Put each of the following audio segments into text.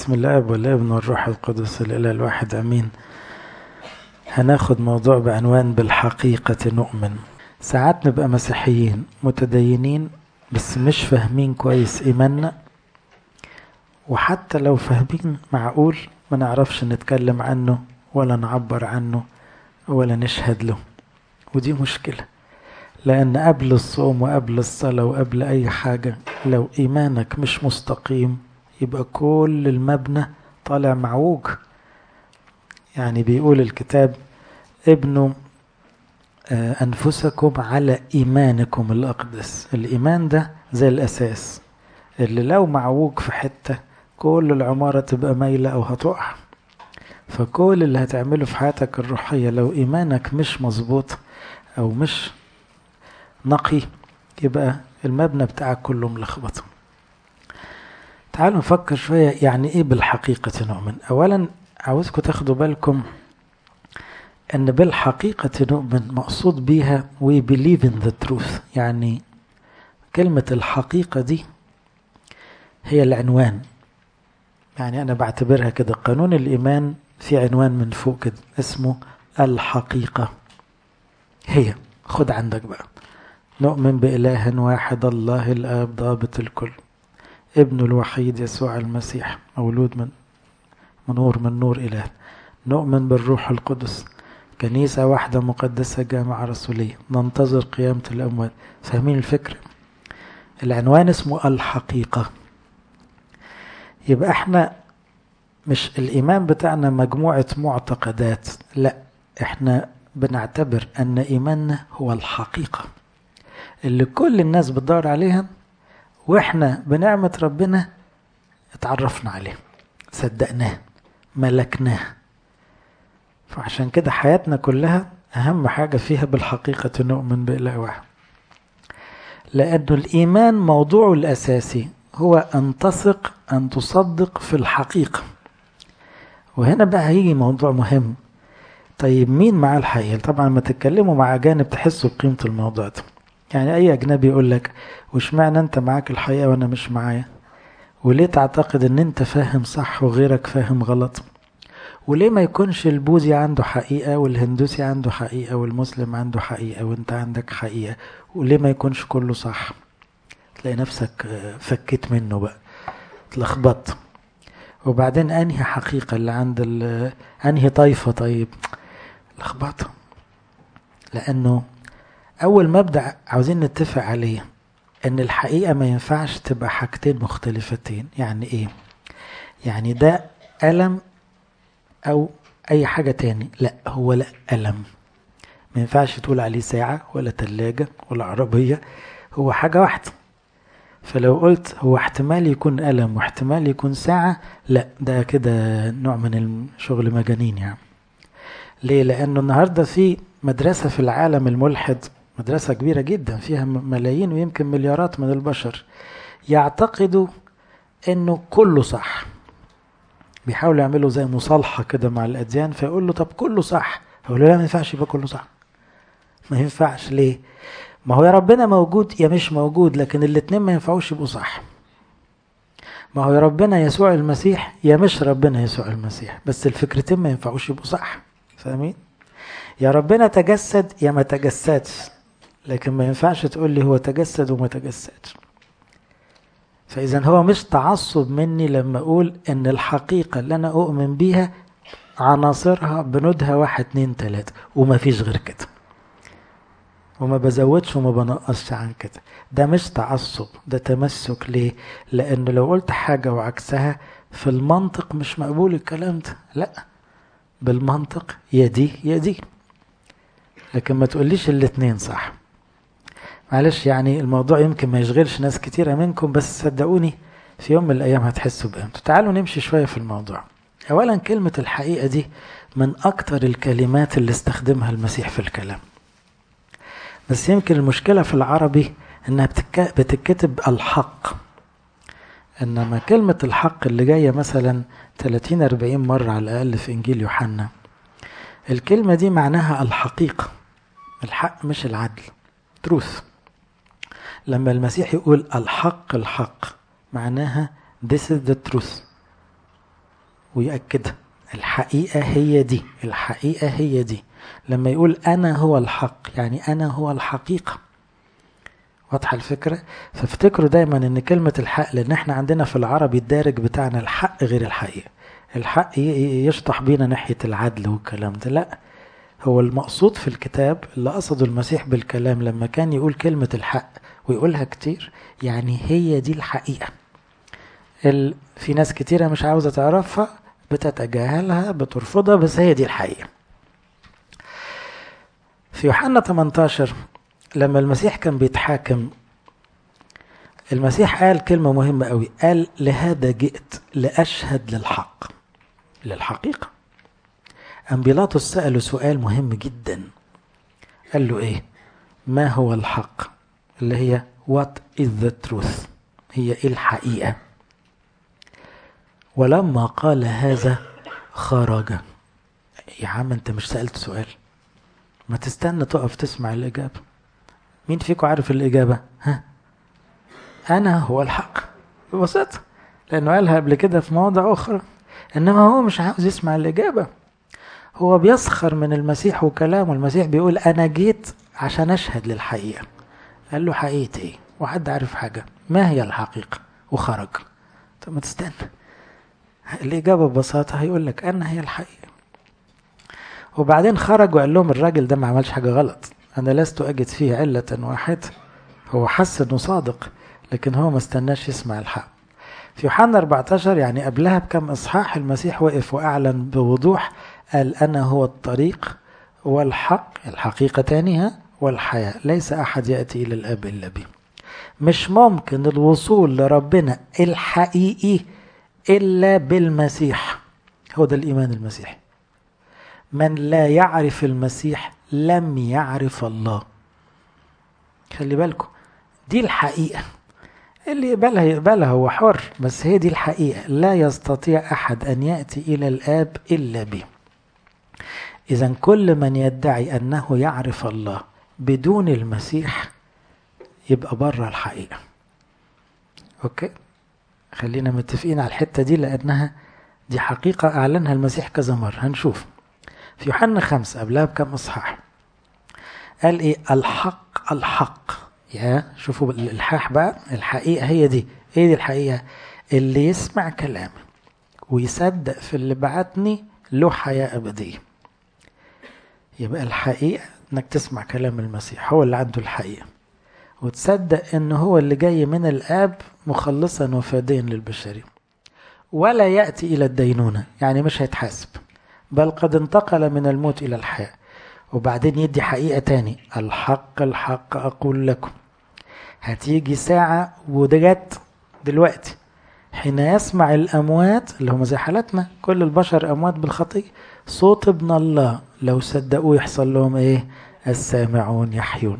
باسم الاب والابن والروح القدس الاله الواحد امين هناخد موضوع بعنوان بالحقيقة نؤمن ساعات نبقى مسيحيين متدينين بس مش فاهمين كويس ايماننا وحتى لو فاهمين معقول ما نعرفش نتكلم عنه ولا نعبر عنه ولا نشهد له ودي مشكلة لأن قبل الصوم وقبل الصلاة وقبل أي حاجة لو إيمانك مش مستقيم يبقى كل المبنى طالع معوج يعني بيقول الكتاب ابنوا أنفسكم على إيمانكم الأقدس الإيمان ده زي الأساس اللي لو معوج في حتة كل العمارة تبقى مايلة أو هتقع فكل اللي هتعمله في حياتك الروحية لو إيمانك مش مظبوط أو مش نقي يبقى المبنى بتاعك كله ملخبط تعالوا نفكر شوية يعني إيه بالحقيقة نؤمن أولا عاوزكم تاخدوا بالكم أن بالحقيقة نؤمن مقصود بيها we believe in the truth يعني كلمة الحقيقة دي هي العنوان يعني أنا بعتبرها كده قانون الإيمان في عنوان من فوق كده اسمه الحقيقة هي خد عندك بقى نؤمن بإله واحد الله الآب ضابط الكل ابن الوحيد يسوع المسيح مولود من نور من نور إله نؤمن بالروح القدس كنيسة واحدة مقدسة جامعة رسولية ننتظر قيامة الأموات فاهمين الفكرة العنوان اسمه الحقيقة يبقى احنا مش الإيمان بتاعنا مجموعة معتقدات لا احنا بنعتبر أن إيماننا هو الحقيقة اللي كل الناس بتدور عليها واحنا بنعمة ربنا اتعرفنا عليه صدقناه ملكناه فعشان كده حياتنا كلها أهم حاجة فيها بالحقيقة نؤمن بإله واحد لأنه الإيمان موضوعه الأساسي هو أن تثق أن تصدق في الحقيقة وهنا بقى هيجي موضوع مهم طيب مين معاه الحقيقة طبعا ما تتكلموا مع أجانب تحسوا بقيمة الموضوع ده يعني أي أجنبي يقول لك وش معنى أنت معاك الحقيقة وأنا مش معايا وليه تعتقد أن أنت فاهم صح وغيرك فاهم غلط وليه ما يكونش البوذي عنده حقيقة والهندوسي عنده حقيقة والمسلم عنده حقيقة وانت عندك حقيقة وليه ما يكونش كله صح تلاقي نفسك فكيت منه بقى اتلخبطت وبعدين انهي حقيقة اللي عند انهي طائفة طيب لخبطة لانه اول مبدأ عاوزين نتفق عليه ان الحقيقة ما ينفعش تبقى حاجتين مختلفتين يعني ايه يعني ده ألم او اي حاجة تاني لا هو لا ألم ما ينفعش تقول عليه ساعة ولا تلاجة ولا عربية هو حاجة واحدة فلو قلت هو احتمال يكون ألم واحتمال يكون ساعة لا ده كده نوع من الشغل مجانين يعني ليه لأنه النهاردة في مدرسة في العالم الملحد مدرسة كبيرة جدا فيها ملايين ويمكن مليارات من البشر يعتقدوا انه كله صح بيحاولوا يعملوا زي مصالحة كده مع الأديان فيقول له طب كله صح يقول له لا ما ينفعش يبقى كله صح ما ينفعش ليه ما هو يا ربنا موجود يا مش موجود لكن الاتنين ما ينفعوش يبقوا صح ما هو يا ربنا يسوع المسيح يا مش ربنا يسوع المسيح بس الفكرتين ما ينفعوش يبقوا صح فاهمين يا ربنا تجسد يا ما تجسدش لكن ما ينفعش تقول لي هو تجسد وما تجسدش فإذا هو مش تعصب مني لما أقول إن الحقيقة اللي أنا أؤمن بيها عناصرها بنودها واحد اتنين تلاتة وما فيش غير كده وما بزودش وما بنقصش عن كده ده مش تعصب ده تمسك ليه لأن لو قلت حاجة وعكسها في المنطق مش مقبول الكلام ده لا بالمنطق يا دي يا دي لكن ما تقوليش الاتنين صح معلش يعني الموضوع يمكن ما يشغلش ناس كتيرة منكم بس صدقوني في يوم من الأيام هتحسوا بقيمته تعالوا نمشي شوية في الموضوع أولا كلمة الحقيقة دي من أكتر الكلمات اللي استخدمها المسيح في الكلام بس يمكن المشكلة في العربي إنها بتتكتب الحق إنما كلمة الحق اللي جاية مثلا 30 40 مرة على الأقل في إنجيل يوحنا الكلمة دي معناها الحقيقة الحق مش العدل تروث لما المسيح يقول الحق الحق معناها this is the truth ويأكدها الحقيقة هي دي الحقيقة هي دي لما يقول أنا هو الحق يعني أنا هو الحقيقة واضحة الفكرة فافتكروا دايما ان كلمة الحق لان احنا عندنا في العربي الدارج بتاعنا الحق غير الحقيقة الحق يشطح بينا ناحية العدل والكلام ده لا هو المقصود في الكتاب اللي قصده المسيح بالكلام لما كان يقول كلمة الحق ويقولها كتير يعني هي دي الحقيقة ال... في ناس كتيرة مش عاوزة تعرفها بتتجاهلها بترفضها بس هي دي الحقيقة في يوحنا 18 لما المسيح كان بيتحاكم المسيح قال كلمة مهمة قوي قال لهذا جئت لأشهد للحق للحقيقة أم بيلاطس سأله سؤال مهم جدا قال له إيه ما هو الحق اللي هي what is the truth هي إيه الحقيقة ولما قال هذا خرج يا عم انت مش سألت سؤال ما تستنى تقف تسمع الإجابة مين فيكم عارف الإجابة ها أنا هو الحق ببساطة لأنه قالها قبل كده في مواضع أخرى إنما هو مش عاوز يسمع الإجابة هو بيسخر من المسيح وكلامه المسيح بيقول أنا جيت عشان أشهد للحقيقة قال له حقيقة إيه وحد عارف حاجة ما هي الحقيقة وخرج طب ما تستنى الإجابة ببساطة هيقول لك أنا هي الحقيقة وبعدين خرج وقال لهم الراجل ده ما عملش حاجة غلط أنا لست أجد فيه علة واحدة هو حس إنه صادق لكن هو ما استناش يسمع الحق في يوحنا 14 يعني قبلها بكم إصحاح المسيح وقف وأعلن بوضوح قال أنا هو الطريق والحق الحقيقة تانيها والحياة ليس أحد يأتي إلى الأب إلا بي مش ممكن الوصول لربنا الحقيقي إلا بالمسيح هو ده الإيمان المسيحي من لا يعرف المسيح لم يعرف الله خلي بالكم دي الحقيقة اللي يقبلها يقبلها هو حر بس هي دي الحقيقة لا يستطيع أحد أن يأتي إلى الآب إلا به إذا كل من يدعي أنه يعرف الله بدون المسيح يبقى بره الحقيقة أوكي خلينا متفقين على الحتة دي لأنها دي حقيقة أعلنها المسيح كذا مرة هنشوف في يوحنا خمسة قبلها بكم إصحاح قال إيه الحق الحق يا شوفوا الإلحاح بقى الحقيقة هي دي إيه دي الحقيقة اللي يسمع كلامي ويصدق في اللي بعتني له حياة أبدية يبقى الحقيقة إنك تسمع كلام المسيح هو اللي عنده الحقيقة وتصدق إن هو اللي جاي من الآب مخلصا وفاديا للبشرية ولا يأتي إلى الدينونة يعني مش هيتحاسب بل قد انتقل من الموت إلى الحياة وبعدين يدي حقيقة تاني الحق الحق أقول لكم هتيجي ساعة ودجت دلوقتي حين يسمع الأموات اللي هم زي حالتنا كل البشر أموات بالخطية صوت ابن الله لو صدقوه يحصل لهم إيه السامعون يحيون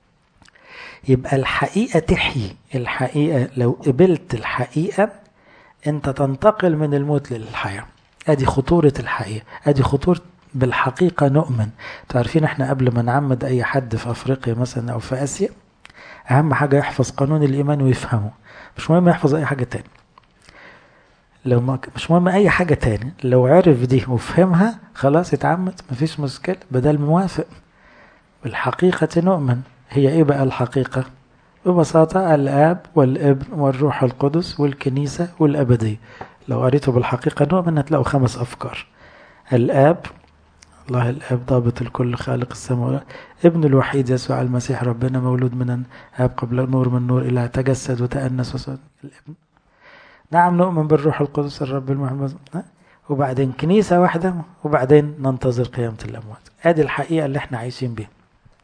يبقى الحقيقة تحيي الحقيقة لو قبلت الحقيقة أنت تنتقل من الموت للحياة ادي خطورة الحقيقة ادي خطورة بالحقيقة نؤمن تعرفين احنا قبل ما نعمد اي حد في افريقيا مثلا او في اسيا اهم حاجة يحفظ قانون الايمان ويفهمه مش مهم يحفظ اي حاجة تاني لو ما مش مهم اي حاجة تاني لو عرف دي وفهمها خلاص يتعمد مفيش مشكلة بدل موافق بالحقيقة نؤمن هي ايه بقى الحقيقة ببساطة الاب والابن والروح القدس والكنيسة والابدية لو قريته بالحقيقة نؤمن هتلاقوا خمس أفكار الآب الله الآب ضابط الكل خالق السماوات ابن الوحيد يسوع المسيح ربنا مولود من آب قبل نور من نور إلى تجسد وتأنس وصد الابن نعم نؤمن بالروح القدس الرب المحمد وبعدين كنيسة واحدة وبعدين ننتظر قيامة الأموات ادي الحقيقة اللي احنا عايشين بيها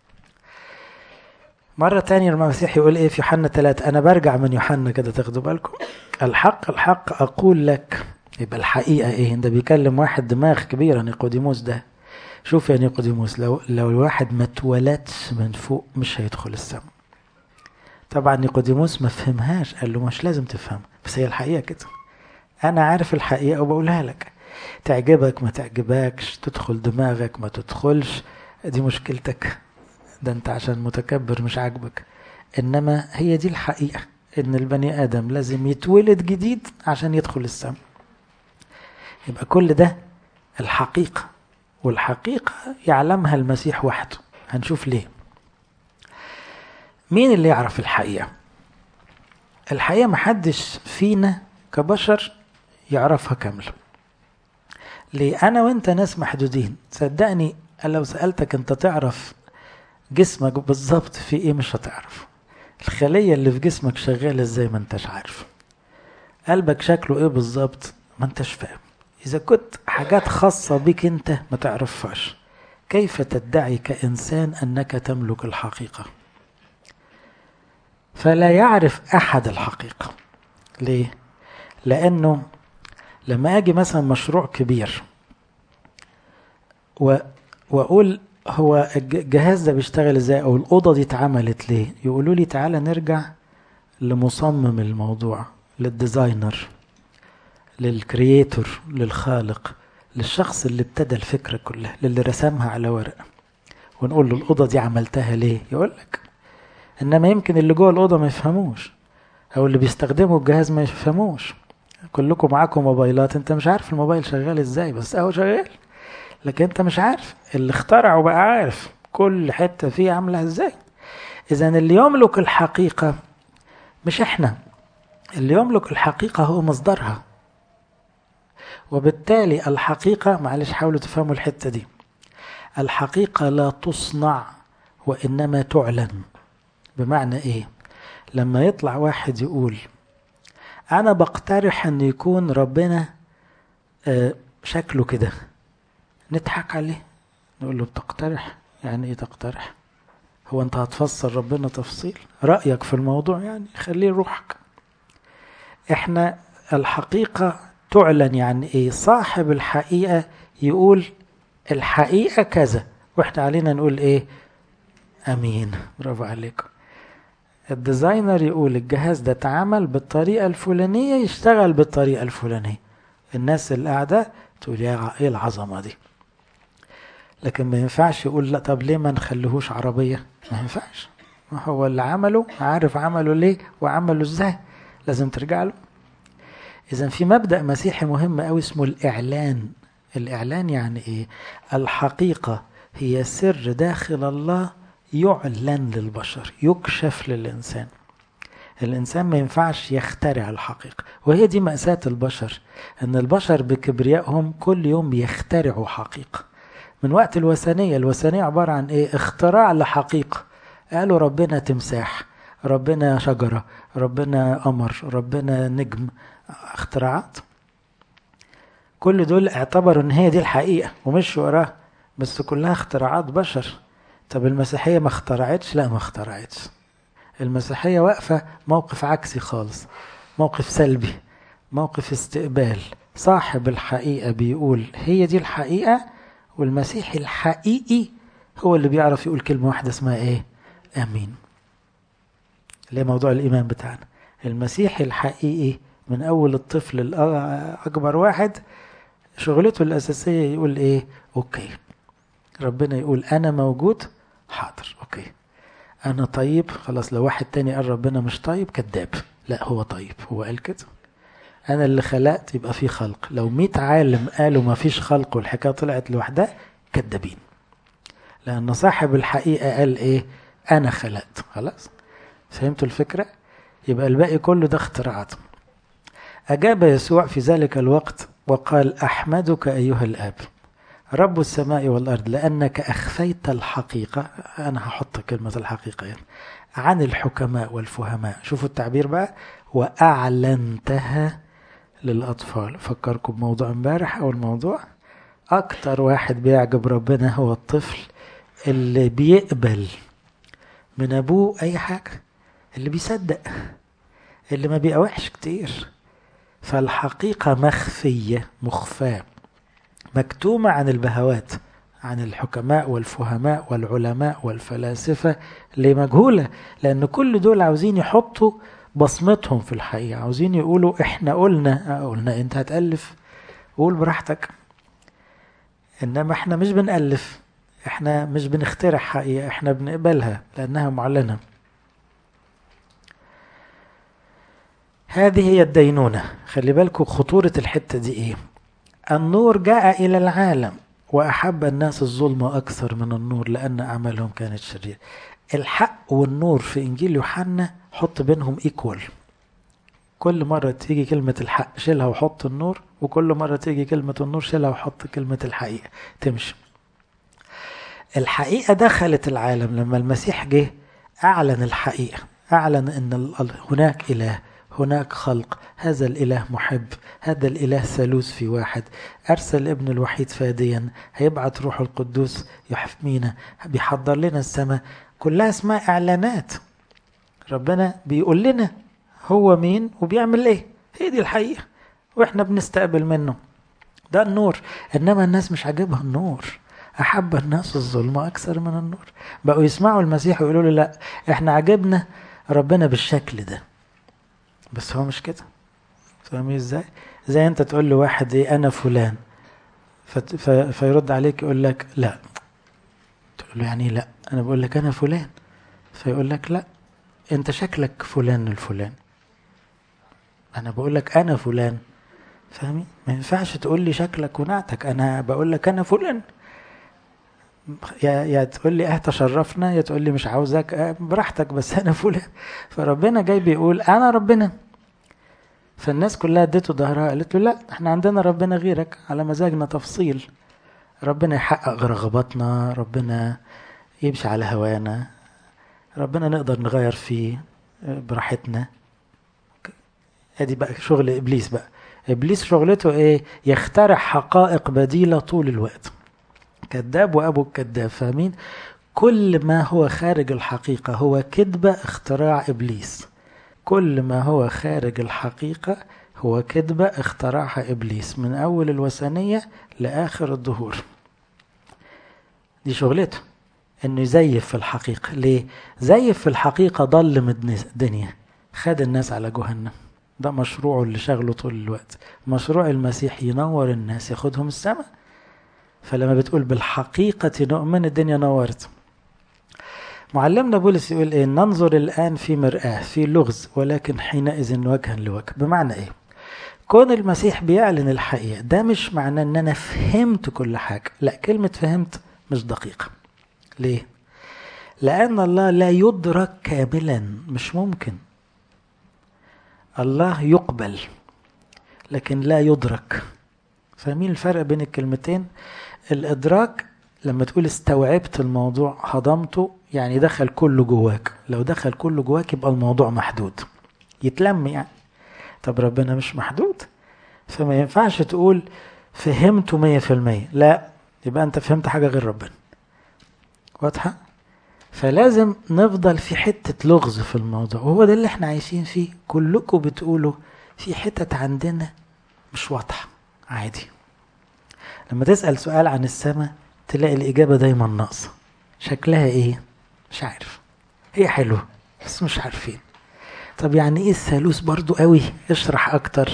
مرة تانية المسيح يقول ايه في يوحنا ثلاثة أنا برجع من يوحنا كده تاخدوا بالكم الحق الحق أقول لك يبقى الحقيقة ايه ده بيكلم واحد دماغ كبيرة نيقوديموس ده شوف يا نيقوديموس لو لو الواحد ما اتولدش من فوق مش هيدخل السماء طبعا نيقوديموس ما فهمهاش قال له مش لازم تفهم بس هي الحقيقة كده أنا عارف الحقيقة وبقولها لك تعجبك ما تعجبكش تدخل دماغك ما تدخلش دي مشكلتك ده انت عشان متكبر مش عاجبك انما هي دي الحقيقة ان البني ادم لازم يتولد جديد عشان يدخل السماء يبقى كل ده الحقيقة والحقيقة يعلمها المسيح وحده هنشوف ليه مين اللي يعرف الحقيقة الحقيقة محدش فينا كبشر يعرفها كاملة ليه أنا وأنت ناس محدودين صدقني لو سألتك أنت تعرف جسمك بالظبط في إيه مش هتعرف الخلية اللي في جسمك شغالة إزاي ما أنتش عارف قلبك شكله إيه بالظبط ما أنتش فاهم إذا كنت حاجات خاصة بك أنت ما تعرفهاش كيف تدعي كإنسان أنك تملك الحقيقة فلا يعرف أحد الحقيقة ليه؟ لأنه لما أجي مثلا مشروع كبير و... وأقول هو الجهاز ده بيشتغل ازاي او الاوضه دي اتعملت ليه يقولوا لي تعالى نرجع لمصمم الموضوع للديزاينر للكرييتور للخالق للشخص اللي ابتدى الفكره كلها للي رسمها على ورق ونقول له الاوضه دي عملتها ليه يقول لك انما يمكن اللي جوه الاوضه ما يفهموش او اللي بيستخدموا الجهاز ما يفهموش كلكم معاكم موبايلات انت مش عارف الموبايل شغال ازاي بس اهو شغال لكن انت مش عارف اللي اخترعه بقى عارف كل حته فيه عامله ازاي اذا اللي يملك الحقيقه مش احنا اللي يملك الحقيقه هو مصدرها وبالتالي الحقيقه معلش حاولوا تفهموا الحته دي الحقيقه لا تصنع وانما تعلن بمعنى ايه لما يطلع واحد يقول انا بقترح ان يكون ربنا شكله كده نضحك عليه نقول له بتقترح يعني ايه تقترح هو انت هتفسر ربنا تفصيل رأيك في الموضوع يعني خليه روحك احنا الحقيقة تعلن يعني ايه صاحب الحقيقة يقول الحقيقة كذا واحنا علينا نقول ايه امين برافو عليكم الديزاينر يقول الجهاز ده اتعمل بالطريقة الفلانية يشتغل بالطريقة الفلانية الناس اللي قاعدة تقول يا ايه العظمة دي لكن ما ينفعش يقول لا طب ليه ما نخليهوش عربية ما ينفعش ما هو اللي عمله عارف عمله ليه وعمله ازاي لازم ترجع له اذا في مبدأ مسيحي مهم قوي اسمه الاعلان الاعلان يعني ايه الحقيقة هي سر داخل الله يعلن للبشر يكشف للإنسان الإنسان ما ينفعش يخترع الحقيقة وهي دي مأساة البشر أن البشر بكبريائهم كل يوم يخترعوا حقيقة من وقت الوثنية الوثنية عبارة عن إيه اختراع لحقيقة قالوا ربنا تمساح ربنا شجرة ربنا قمر ربنا نجم اختراعات كل دول اعتبروا ان هي دي الحقيقة ومشوا وراها بس كلها اختراعات بشر طب المسيحية ما اخترعتش لا ما اخترعتش المسيحية واقفة موقف عكسي خالص موقف سلبي موقف استقبال صاحب الحقيقة بيقول هي دي الحقيقة والمسيحي الحقيقي هو اللي بيعرف يقول كلمة واحدة اسمها ايه امين اللي موضوع الايمان بتاعنا المسيحي الحقيقي من اول الطفل الاكبر واحد شغلته الاساسية يقول ايه اوكي ربنا يقول انا موجود حاضر اوكي انا طيب خلاص لو واحد تاني قال ربنا مش طيب كذاب لا هو طيب هو قال كده انا اللي خلقت يبقى في خلق لو مئة عالم قالوا ما فيش خلق والحكايه طلعت لوحدها كذابين لان صاحب الحقيقه قال ايه انا خلقت خلاص فهمتوا الفكره يبقى الباقي كله ده اختراعات اجاب يسوع في ذلك الوقت وقال احمدك ايها الاب رب السماء والارض لانك اخفيت الحقيقه انا هحط كلمه الحقيقه يعني عن الحكماء والفهماء شوفوا التعبير بقى واعلنتها للاطفال فكركم بموضوع امبارح او الموضوع اكتر واحد بيعجب ربنا هو الطفل اللي بيقبل من ابوه اي حاجه اللي بيصدق اللي ما بيقاوحش كتير فالحقيقه مخفيه مخفاه مكتومه عن البهوات عن الحكماء والفهماء والعلماء والفلاسفة اللي مجهولة لأن كل دول عاوزين يحطوا بصمتهم في الحقيقة عاوزين يقولوا احنا قلنا قلنا انت هتألف قول براحتك انما احنا مش بنألف احنا مش بنخترع حقيقة احنا بنقبلها لأنها معلنة هذه هي الدينونة خلي بالكم خطورة الحتة دي ايه النور جاء إلى العالم وأحب الناس الظلم أكثر من النور لأن أعمالهم كانت شريرة الحق والنور في إنجيل يوحنا حط بينهم إيكوال كل مرة تيجي كلمة الحق شيلها وحط النور وكل مرة تيجي كلمة النور شيلها وحط كلمة الحقيقة تمشي الحقيقة دخلت العالم لما المسيح جه أعلن الحقيقة أعلن أن هناك إله هناك خلق هذا الإله محب هذا الإله ثالوث في واحد أرسل ابن الوحيد فاديا هيبعت روح القدوس يحمينا بيحضر لنا السماء كلها اسمها إعلانات ربنا بيقول لنا هو مين وبيعمل ايه هي دي الحقيقة واحنا بنستقبل منه ده النور انما الناس مش عاجبها النور احب الناس الظلم اكثر من النور بقوا يسمعوا المسيح ويقولوا له لا احنا عجبنا ربنا بالشكل ده بس هو مش كده فاهمين ازاي زي انت تقول له واحد ايه انا فلان فت... فيرد عليك يقول لك لا تقول له يعني لا انا بقول لك انا فلان فيقول لك لا انت شكلك فلان الفلان انا بقول لك انا فلان فاهمين ما ينفعش تقول لي شكلك ونعتك انا بقول لك انا فلان يا يا تقول لي اه تشرفنا يا تقول لي مش عاوزك اه براحتك بس انا فلان فربنا جاي بيقول انا ربنا فالناس كلها اديته ظهرها قالت له لا احنا عندنا ربنا غيرك على مزاجنا تفصيل ربنا يحقق رغباتنا ربنا يمشي على هوانا ربنا نقدر نغير فيه براحتنا ادي بقى شغل ابليس بقى ابليس شغلته ايه يخترع حقائق بديله طول الوقت كذاب وابو الكذاب فاهمين كل ما هو خارج الحقيقه هو كذبه اختراع ابليس كل ما هو خارج الحقيقه هو كذبه اخترعها ابليس من اول الوثنيه لاخر الظهور دي شغلته انه يزيف في الحقيقه ليه زيف في الحقيقه ضلم الدنيا خد الناس على جهنم ده مشروعه اللي شغله طول الوقت مشروع المسيح ينور الناس ياخدهم السماء فلما بتقول بالحقيقة نؤمن الدنيا نورت معلمنا بولس يقول ايه ننظر الآن في مرآة في لغز ولكن حينئذ وجها لوجه بمعنى ايه كون المسيح بيعلن الحقيقة ده مش معناه ان انا فهمت كل حاجة لا كلمة فهمت مش دقيقة ليه لأن الله لا يدرك كاملا مش ممكن الله يقبل لكن لا يدرك فاهمين الفرق بين الكلمتين الادراك لما تقول استوعبت الموضوع هضمته يعني دخل كله جواك لو دخل كله جواك يبقى الموضوع محدود يتلم يعني طب ربنا مش محدود فما ينفعش تقول فهمته مية في المية لا يبقى انت فهمت حاجة غير ربنا واضحة فلازم نفضل في حتة لغز في الموضوع وهو ده اللي احنا عايشين فيه كلكم بتقولوا في حتت عندنا مش واضحة عادي لما تسأل سؤال عن السماء تلاقي الإجابة دايما ناقصة شكلها ايه مش عارف هي حلوة بس مش عارفين طب يعني ايه الثالوث برضو قوي اشرح اكتر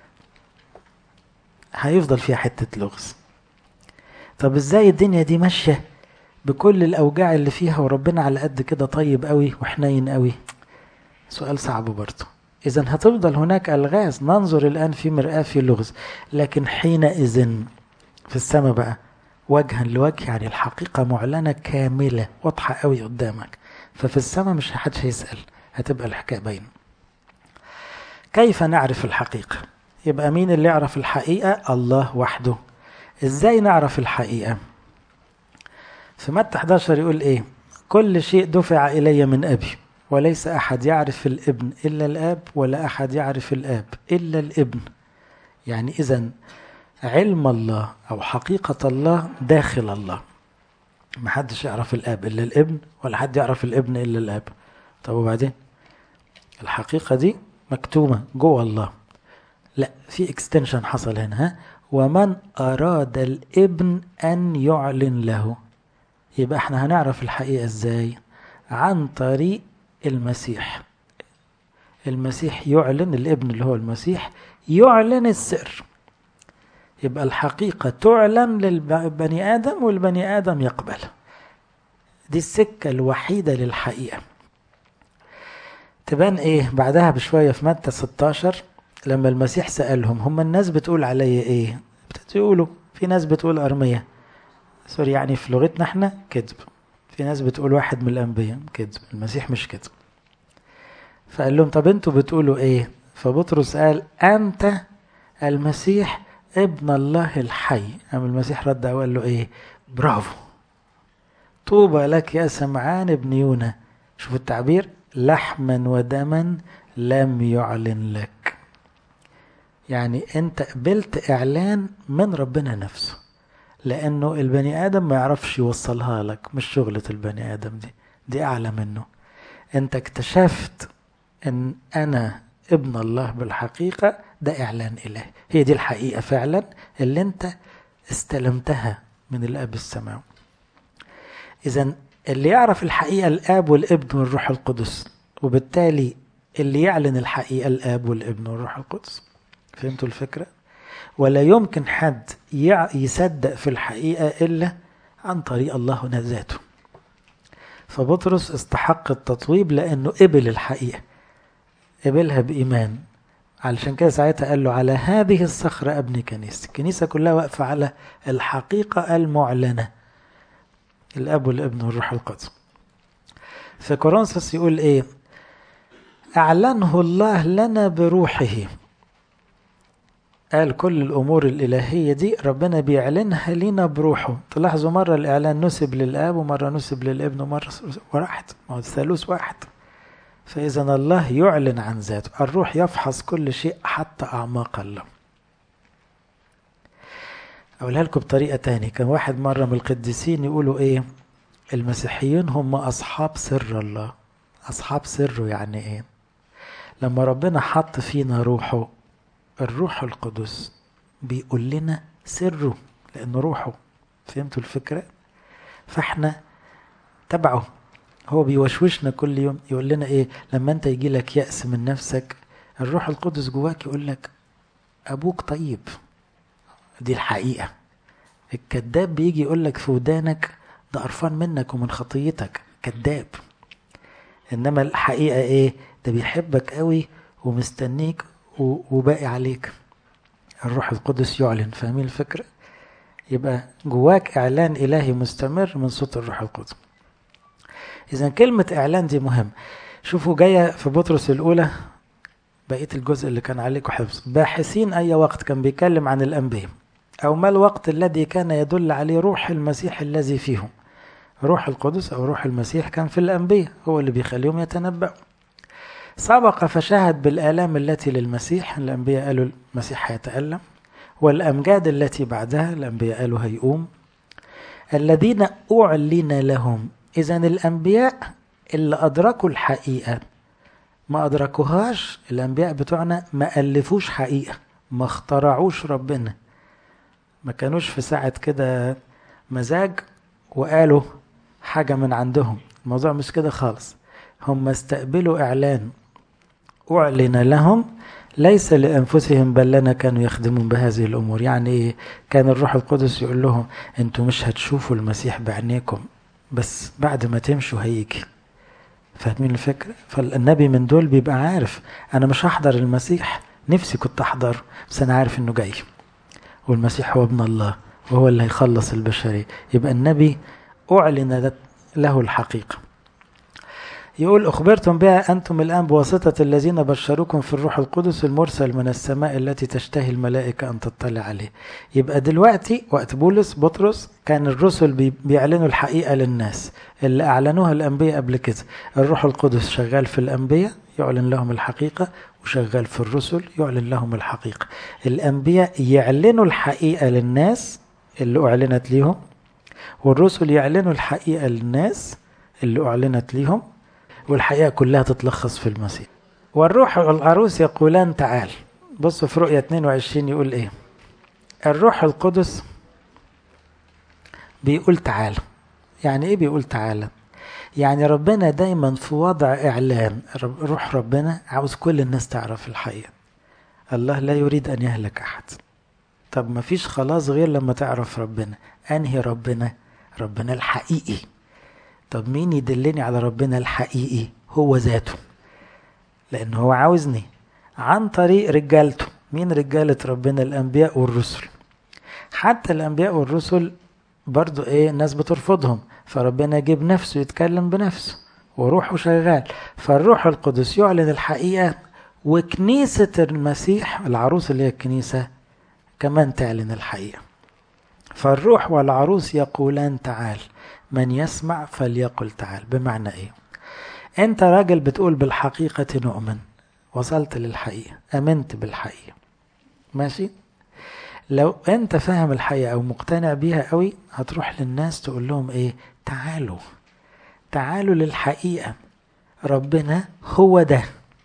هيفضل فيها حتة لغز طب ازاي الدنيا دي ماشية بكل الاوجاع اللي فيها وربنا على قد كده طيب قوي وحنين قوي سؤال صعب برضو اذا هتفضل هناك الغاز ننظر الان في مرآة في لغز لكن حينئذ في السماء بقى وجها لوجه يعني الحقيقة معلنة كاملة واضحة قوي قدامك ففي السماء مش حدش هيسأل هتبقى الحكاية باينة كيف نعرف الحقيقة يبقى مين اللي يعرف الحقيقة الله وحده ازاي نعرف الحقيقة في متى 11 يقول ايه كل شيء دفع الي من ابي وليس احد يعرف الابن الا الاب ولا احد يعرف الاب الا الابن يعني اذا علم الله او حقيقة الله داخل الله ما حدش يعرف الاب الا الابن ولا حد يعرف الابن الا الاب طب وبعدين الحقيقة دي مكتومة جوه الله لا في اكستنشن حصل هنا ها ومن اراد الابن ان يعلن له يبقى احنا هنعرف الحقيقة ازاي عن طريق المسيح المسيح يعلن الابن اللي هو المسيح يعلن السر يبقى الحقيقة تعلن للبني آدم والبني آدم يقبل دي السكة الوحيدة للحقيقة تبان ايه بعدها بشوية في متى 16 لما المسيح سألهم هم الناس بتقول علي ايه ابتدوا يقولوا في ناس بتقول أرمية سوري يعني في لغتنا احنا كذب في ناس بتقول واحد من الأنبياء كذب المسيح مش كذب فقال لهم طب انتوا بتقولوا ايه فبطرس قال أنت المسيح ابن الله الحي قام المسيح رد وقال له ايه برافو طوبى لك يا سمعان ابن يونا شوف التعبير لحما ودما لم يعلن لك يعني انت قبلت اعلان من ربنا نفسه لانه البني ادم ما يعرفش يوصلها لك مش شغلة البني ادم دي دي اعلى منه انت اكتشفت ان انا ابن الله بالحقيقة ده اعلان الهي هي دي الحقيقة فعلا اللي انت استلمتها من الاب السماوي اذا اللي يعرف الحقيقة الاب والابن والروح القدس وبالتالي اللي يعلن الحقيقة الاب والابن والروح القدس فهمتوا الفكرة ولا يمكن حد يصدق في الحقيقة إلا عن طريق الله ذاته فبطرس استحق التطويب لأنه قبل الحقيقة قبلها بإيمان علشان كده ساعتها قال له على هذه الصخرة أبني كنيسة الكنيسة كلها واقفة على الحقيقة المعلنة الأب والابن والروح القدس في كورنثوس يقول إيه أعلنه الله لنا بروحه قال كل الأمور الإلهية دي ربنا بيعلنها لنا بروحه تلاحظوا مرة الإعلان نسب للآب ومرة نسب للابن ومرة واحد ما هو الثالوث واحد فإذا الله يعلن عن ذاته الروح يفحص كل شيء حتى أعماق الله أقولها لكم بطريقة تانية كان واحد مرة من القديسين يقولوا إيه المسيحيين هم أصحاب سر الله أصحاب سره يعني إيه لما ربنا حط فينا روحه الروح القدس بيقول لنا سره لأنه روحه فهمتوا الفكرة فاحنا تبعه هو بيوشوشنا كل يوم يقول لنا ايه لما انت يجي لك يأس من نفسك الروح القدس جواك يقول لك ابوك طيب دي الحقيقة الكذاب بيجي يقول لك في ودانك ده قرفان منك ومن خطيتك كذاب انما الحقيقة ايه ده بيحبك قوي ومستنيك وباقي عليك الروح القدس يعلن فاهمين الفكرة يبقى جواك إعلان إلهي مستمر من صوت الروح القدس إذا كلمة إعلان دي مهم شوفوا جاية في بطرس الأولى بقية الجزء اللي كان عليكم حفظ باحثين أي وقت كان بيتكلم عن الأنبياء أو ما الوقت الذي كان يدل عليه روح المسيح الذي فيهم روح القدس أو روح المسيح كان في الأنبياء هو اللي بيخليهم يتنبأوا سبق فشهد بالآلام التي للمسيح الأنبياء قالوا المسيح هيتألم والأمجاد التي بعدها الأنبياء قالوا هيقوم الذين أعلن لهم إذا الأنبياء اللي أدركوا الحقيقة ما أدركوهاش الأنبياء بتوعنا ما ألفوش حقيقة ما اخترعوش ربنا ما كانوش في ساعة كده مزاج وقالوا حاجة من عندهم الموضوع مش كده خالص هم استقبلوا إعلان أعلن لهم ليس لأنفسهم بل لنا كانوا يخدمون بهذه الأمور يعني إيه كان الروح القدس يقول لهم أنتوا مش هتشوفوا المسيح بعينيكم بس بعد ما تمشوا هيجي فاهمين الفكرة فالنبي من دول بيبقى عارف أنا مش هحضر المسيح نفسي كنت أحضر بس أنا عارف إنه جاي والمسيح هو ابن الله وهو اللي هيخلص البشرية يبقى النبي أعلن له الحقيقة يقول أخبرتم بها أنتم الآن بواسطة الذين بشروكم في الروح القدس المرسل من السماء التي تشتهي الملائكة أن تطلع عليه يبقى دلوقتي وقت بولس بطرس كان الرسل بيعلنوا الحقيقة للناس اللي أعلنوها الأنبياء قبل كده الروح القدس شغال في الأنبياء يعلن لهم الحقيقة وشغال في الرسل يعلن لهم الحقيقة الأنبياء يعلنوا الحقيقة للناس اللي أعلنت ليهم والرسل يعلنوا الحقيقة للناس اللي أعلنت ليهم والحقيقة كلها تتلخص في المسيح والروح والعروس يقولان تعال بصوا في رؤية 22 يقول ايه الروح القدس بيقول تعال يعني ايه بيقول تعالى يعني ربنا دايما في وضع اعلان روح ربنا عاوز كل الناس تعرف الحقيقة الله لا يريد ان يهلك احد طب ما فيش خلاص غير لما تعرف ربنا انهي ربنا ربنا الحقيقي طب مين يدلني على ربنا الحقيقي هو ذاته لأن هو عاوزني عن طريق رجالته مين رجالة ربنا الأنبياء والرسل حتى الأنبياء والرسل برضو إيه الناس بترفضهم فربنا يجيب نفسه يتكلم بنفسه وروحه شغال فالروح القدس يعلن الحقيقة وكنيسة المسيح العروس اللي هي الكنيسة كمان تعلن الحقيقة فالروح والعروس يقولان تعال من يسمع فليقل تعال بمعنى ايه انت راجل بتقول بالحقيقة نؤمن وصلت للحقيقة امنت بالحقيقة ماشي لو انت فاهم الحقيقة او مقتنع بيها قوي هتروح للناس تقول لهم ايه تعالوا تعالوا للحقيقة ربنا هو ده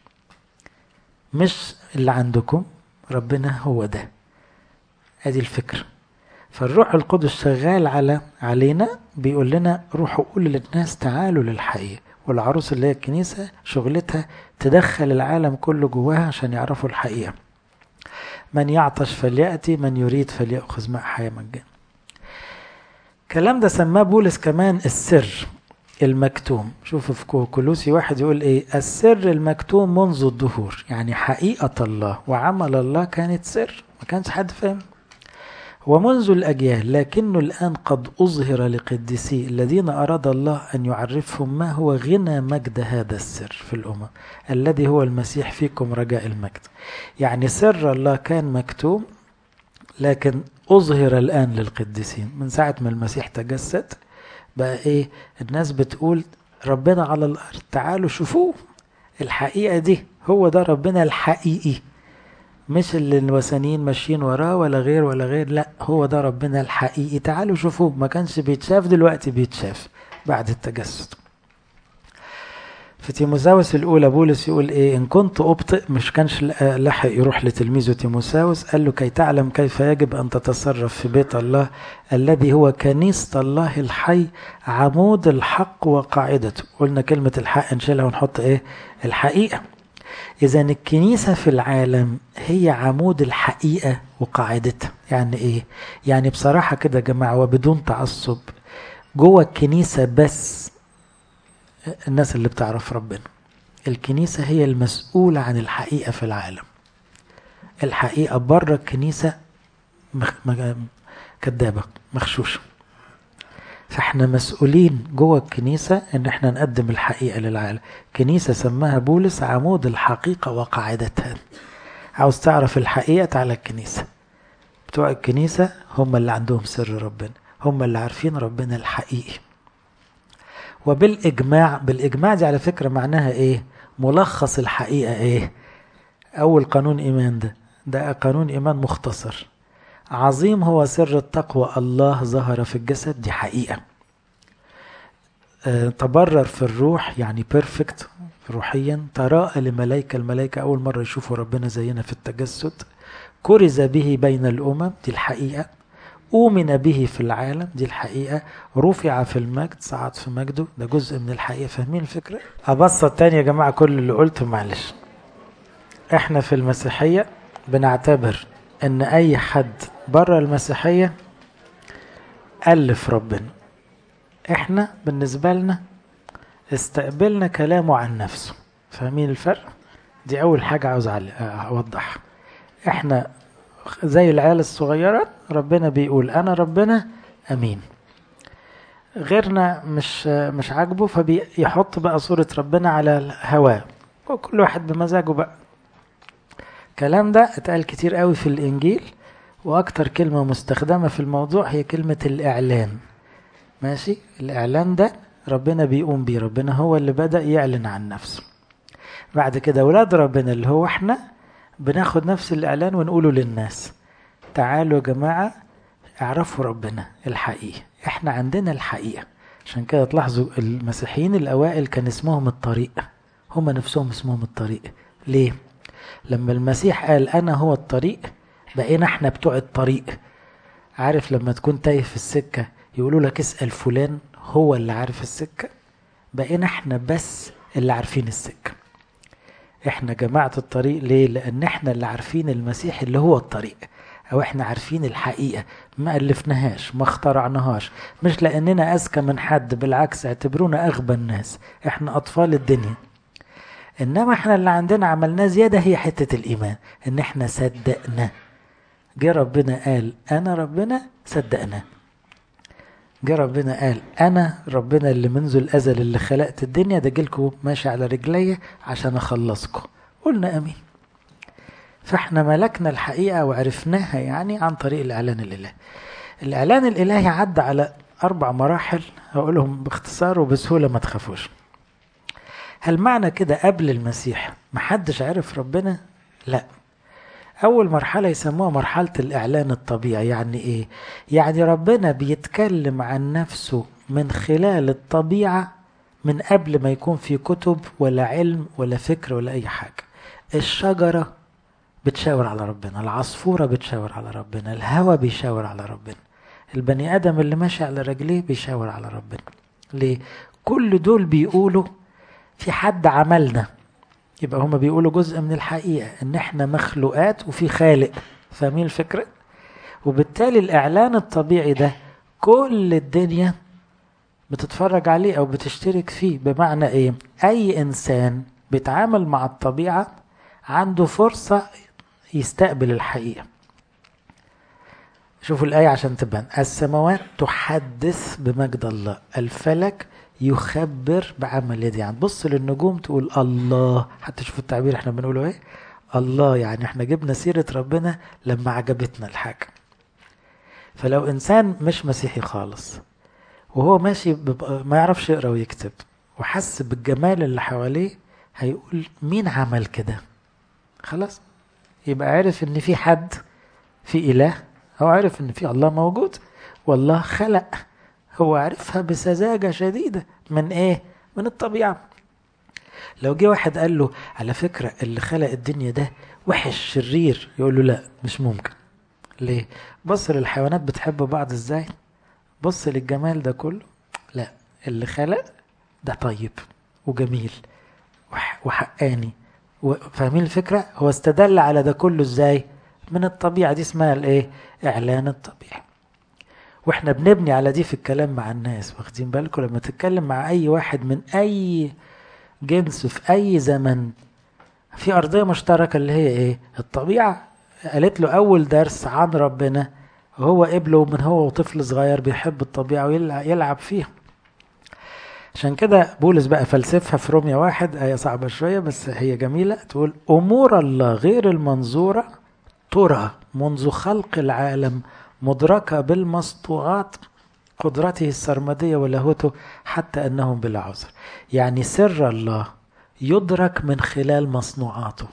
مش اللي عندكم ربنا هو ده ادي الفكرة فالروح القدس شغال على علينا بيقول لنا روحوا قولوا للناس تعالوا للحقيقة والعروس اللي هي الكنيسة شغلتها تدخل العالم كله جواها عشان يعرفوا الحقيقة من يعطش فليأتي من يريد فليأخذ ماء حياة مجانا الكلام ده سماه بولس كمان السر المكتوم شوفوا في كولوسي واحد يقول ايه السر المكتوم منذ الظهور يعني حقيقة الله وعمل الله كانت سر ما كانش حد فاهم ومنذ الأجيال لكنه الآن قد أظهر لقدسي الذين أراد الله أن يعرفهم ما هو غنى مجد هذا السر في الأمم الذي هو المسيح فيكم رجاء المجد يعني سر الله كان مكتوم لكن أظهر الآن للقديسين من ساعة ما المسيح تجسد بقى إيه الناس بتقول ربنا على الأرض تعالوا شوفوه الحقيقة دي هو ده ربنا الحقيقي مش اللي الوثنيين ماشيين وراه ولا غير ولا غير لا هو ده ربنا الحقيقي تعالوا شوفوه ما كانش بيتشاف دلوقتي بيتشاف بعد التجسد في تيموساوس الأولى بولس يقول إيه إن كنت أبطئ مش كانش لحق يروح لتلميذه تيموساوس قال له كي تعلم كيف يجب أن تتصرف في بيت الله الذي هو كنيسة الله الحي عمود الحق وقاعدته قلنا كلمة الحق نشيلها ونحط إيه الحقيقة إذا الكنيسة في العالم هي عمود الحقيقة وقاعدتها يعني إيه؟ يعني بصراحة كده يا جماعة وبدون تعصب جوه الكنيسة بس الناس اللي بتعرف ربنا الكنيسة هي المسؤولة عن الحقيقة في العالم الحقيقة بره الكنيسة مخ... مخ... كدابة مخشوشة فاحنا مسؤولين جوه الكنيسة ان احنا نقدم الحقيقة للعالم كنيسة سماها بولس عمود الحقيقة وقاعدتها عاوز تعرف الحقيقة تعالى الكنيسة بتوع الكنيسة هم اللي عندهم سر ربنا هم اللي عارفين ربنا الحقيقي وبالإجماع بالإجماع دي على فكرة معناها إيه ملخص الحقيقة إيه أول قانون إيمان ده ده قانون إيمان مختصر عظيم هو سر التقوى الله ظهر في الجسد دي حقيقة أه تبرر في الروح يعني بيرفكت روحيا تراءى لملائكة الملائكة أول مرة يشوفوا ربنا زينا في التجسد كرز به بين الأمم دي الحقيقة أؤمن به في العالم دي الحقيقة رفع في المجد صعد في مجده ده جزء من الحقيقة فاهمين الفكرة أبسط تاني يا جماعة كل اللي قلته معلش احنا في المسيحية بنعتبر ان اي حد بره المسيحية ألف ربنا احنا بالنسبة لنا استقبلنا كلامه عن نفسه فاهمين الفرق دي اول حاجة عاوز اوضحها احنا زي العيال الصغيرة ربنا بيقول انا ربنا امين غيرنا مش مش عاجبه فبيحط بقى صورة ربنا على الهواء وكل واحد بمزاجه بقى الكلام ده اتقال كتير قوي في الانجيل واكتر كلمة مستخدمة في الموضوع هي كلمة الاعلان ماشي الاعلان ده ربنا بيقوم بيه ربنا هو اللي بدأ يعلن عن نفسه بعد كده ولاد ربنا اللي هو احنا بناخد نفس الاعلان ونقوله للناس تعالوا يا جماعة اعرفوا ربنا الحقيقة احنا عندنا الحقيقة عشان كده تلاحظوا المسيحيين الاوائل كان اسمهم الطريق هم نفسهم اسمهم الطريق ليه لما المسيح قال انا هو الطريق بقينا احنا بتوع الطريق عارف لما تكون تايه في السكة يقولوا لك اسأل فلان هو اللي عارف السكة بقينا احنا بس اللي عارفين السكة احنا جماعة الطريق ليه لان احنا اللي عارفين المسيح اللي هو الطريق او احنا عارفين الحقيقة ما ألفناهاش ما اخترعناهاش مش لاننا اذكى من حد بالعكس اعتبرونا اغبى الناس احنا اطفال الدنيا انما احنا اللي عندنا عملناه زيادة هي حتة الايمان ان احنا صدقنا جه ربنا قال انا ربنا صدقناه جه ربنا قال انا ربنا اللي منذ الازل اللي خلقت الدنيا ده جيلكم ماشي على رجليا عشان اخلصكم قلنا امين فاحنا ملكنا الحقيقه وعرفناها يعني عن طريق الاعلان الالهي الاعلان الالهي عدى على اربع مراحل هقولهم باختصار وبسهوله ما تخافوش هل معنى كده قبل المسيح محدش عرف ربنا لا أول مرحلة يسموها مرحلة الإعلان الطبيعي يعني إيه؟ يعني ربنا بيتكلم عن نفسه من خلال الطبيعة من قبل ما يكون في كتب ولا علم ولا فكر ولا أي حاجة الشجرة بتشاور على ربنا العصفورة بتشاور على ربنا الهوى بيشاور على ربنا البني آدم اللي ماشي على رجليه بيشاور على ربنا ليه؟ كل دول بيقولوا في حد عملنا يبقى هما بيقولوا جزء من الحقيقة ان احنا مخلوقات وفي خالق فاهمين الفكرة وبالتالي الاعلان الطبيعي ده كل الدنيا بتتفرج عليه او بتشترك فيه بمعنى ايه اي انسان بيتعامل مع الطبيعة عنده فرصة يستقبل الحقيقة شوفوا الآية عشان تبان السماوات تحدث بمجد الله الفلك يخبر بعمل يدي يعني بص للنجوم تقول الله حتى شوفوا التعبير احنا بنقوله ايه الله يعني احنا جبنا سيرة ربنا لما عجبتنا الحاجة فلو انسان مش مسيحي خالص وهو ماشي ما يعرفش يقرا ويكتب وحس بالجمال اللي حواليه هيقول مين عمل كده خلاص يبقى عارف ان في حد في اله هو عارف ان في الله موجود والله خلق هو عرفها بسذاجة شديدة من ايه من الطبيعة لو جه واحد قال له على فكرة اللي خلق الدنيا ده وحش شرير يقول له لا مش ممكن ليه بص للحيوانات بتحب بعض ازاي بص للجمال ده كله لا اللي خلق ده طيب وجميل وحقاني فاهمين الفكرة هو استدل على ده كله ازاي من الطبيعة دي اسمها الايه اعلان الطبيعي واحنا بنبني على دي في الكلام مع الناس واخدين بالكم لما تتكلم مع اي واحد من اي جنس في اي زمن في ارضيه مشتركه اللي هي ايه الطبيعه قالت له اول درس عن ربنا هو قبله من هو وطفل صغير بيحب الطبيعه ويلعب فيها عشان كده بولس بقى فلسفها في روميا واحد آية صعبة شوية بس هي جميلة تقول أمور الله غير المنظورة ترى منذ خلق العالم مدركة بالمسطوعات قدرته السرمدية ولاهوته حتى أنهم بلا عذر يعني سر الله يدرك من خلال مصنوعاته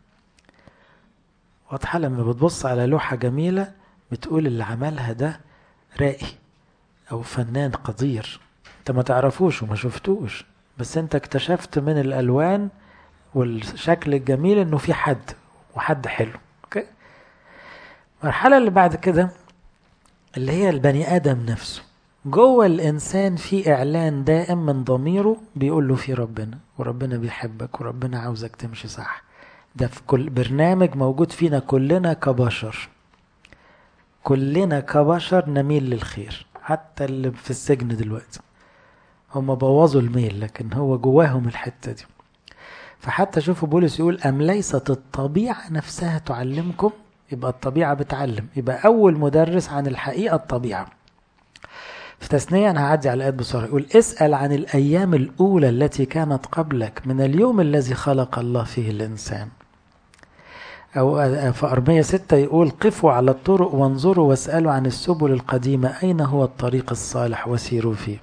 واضحة لما بتبص على لوحة جميلة بتقول اللي عملها ده رائي أو فنان قدير انت ما تعرفوش وما شفتوش بس انت اكتشفت من الألوان والشكل الجميل انه في حد وحد حلو اوكي المرحلة اللي بعد كده اللي هي البني آدم نفسه جوه الإنسان في إعلان دائم من ضميره بيقول له في ربنا وربنا بيحبك وربنا عاوزك تمشي صح ده في كل برنامج موجود فينا كلنا كبشر كلنا كبشر نميل للخير حتى اللي في السجن دلوقتي هم بوظوا الميل لكن هو جواهم الحتة دي فحتى شوفوا بولس يقول أم ليست الطبيعة نفسها تعلمكم يبقى الطبيعة بتعلم يبقى أول مدرس عن الحقيقة الطبيعة في تثنية أنا هعدي على الآيات بسرعة يقول اسأل عن الأيام الأولى التي كانت قبلك من اليوم الذي خلق الله فيه الإنسان أو في أرمية ستة يقول قفوا على الطرق وانظروا واسألوا عن السبل القديمة أين هو الطريق الصالح وسيروا فيه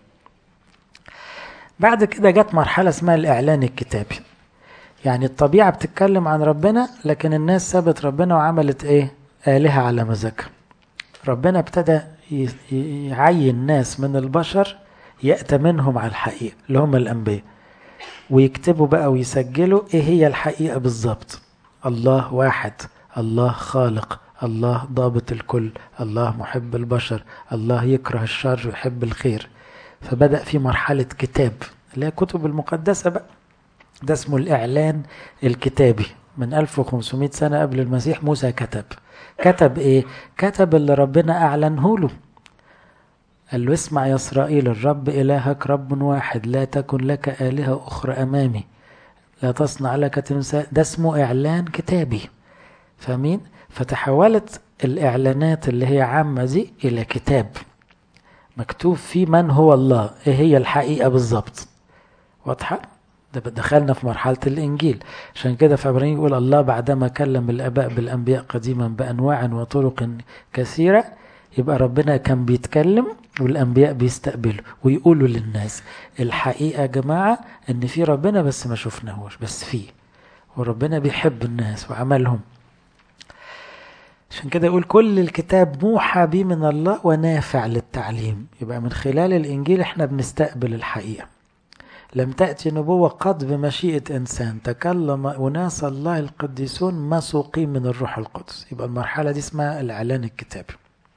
بعد كده جت مرحلة اسمها الإعلان الكتابي يعني الطبيعة بتتكلم عن ربنا لكن الناس سابت ربنا وعملت ايه آلهة على مزاجها ربنا ابتدى يعين ناس من البشر يأتمنهم على الحقيقة اللي هم الأنبياء ويكتبوا بقى ويسجلوا ايه هي الحقيقة بالظبط الله واحد الله خالق الله ضابط الكل الله محب البشر الله يكره الشر ويحب الخير فبدأ في مرحلة كتاب اللي هي كتب المقدسة بقى ده اسمه الإعلان الكتابي من 1500 سنة قبل المسيح موسى كتب كتب إيه؟ كتب اللي ربنا أعلنه له قال له اسمع يا إسرائيل الرب إلهك رب واحد لا تكن لك آلهة أخرى أمامي لا تصنع لك تمثال ده اسمه إعلان كتابي فاهمين؟ فتحولت الإعلانات اللي هي عامة دي إلى كتاب مكتوب فيه من هو الله إيه هي الحقيقة بالظبط واضحة؟ ده دخلنا في مرحلة الإنجيل عشان كده في عبرانيين يقول الله بعدما كلم الآباء بالأنبياء قديما بأنواع وطرق كثيرة يبقى ربنا كان بيتكلم والأنبياء بيستقبلوا ويقولوا للناس الحقيقة يا جماعة إن في ربنا بس ما شفناهوش بس فيه وربنا بيحب الناس وعملهم عشان كده يقول كل الكتاب موحى به من الله ونافع للتعليم يبقى من خلال الإنجيل احنا بنستقبل الحقيقة لم تأتي نبوة قد بمشيئة إنسان تكلم أناس الله القديسون مسوقين من الروح القدس يبقى المرحلة دي اسمها الإعلان الكتابي